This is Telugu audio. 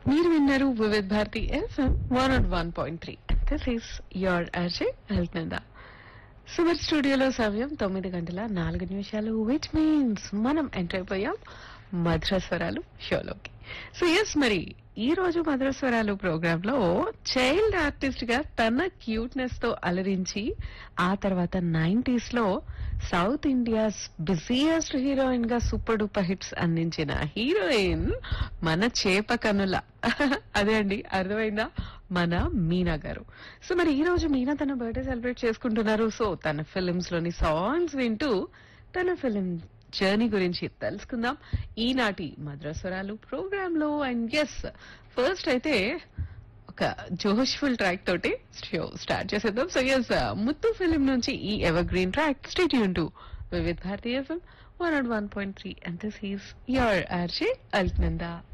మీరు విన్నారు Vividh Bharati FM one and one point three this is your RJ Alaknanda సుమర్ స్టూడియోలో సమయం తొమ్మిది గంటల నాలుగు నిమిషాలు విచ్ మీన్స్ మనం ఎంటర్ అయిపోయాం మధురస్వరాలు షోలోకి సో ఎస్ మరి ఈ రోజు మధురస్వరాలు ప్రోగ్రామ్ లో చైల్డ్ ఆర్టిస్ట్ గా తన క్యూట్నెస్ తో అలరించి ఆ తర్వాత నైన్టీస్ లో సౌత్ ఇండియాస్ బిజీయెస్ట్ హీరోయిన్ గా సూపర్ డూపర్ హిట్స్ అందించిన హీరోయిన్ మన చేప కనుల అదే అండి అర్థమైందా మన మీనా గారు సో మరి ఈ రోజు మీనా తన బర్త్డే సెలబ్రేట్ చేసుకుంటున్నారు సో తన ఫిలిమ్స్ లోని సాంగ్స్ వింటూ తన ఫిలిం జర్నీ గురించి తెలుసుకుందాం ఈనాటి మద్రస్వరాలు ప్రోగ్రామ్ లో అండ్ ఎస్ ఫస్ట్ అయితే ఒక జోష్ఫుల్ ట్రాక్ తోటి షో స్టార్ట్ చేసేద్దాం సో ఎస్ ముత్తు ఫిలిం నుంచి ఈ ఎవర్ గ్రీన్ ట్రాక్ స్టేట్ యూన్ to Vividh Bharati FM one and one point three and this is your RJ Alaknanda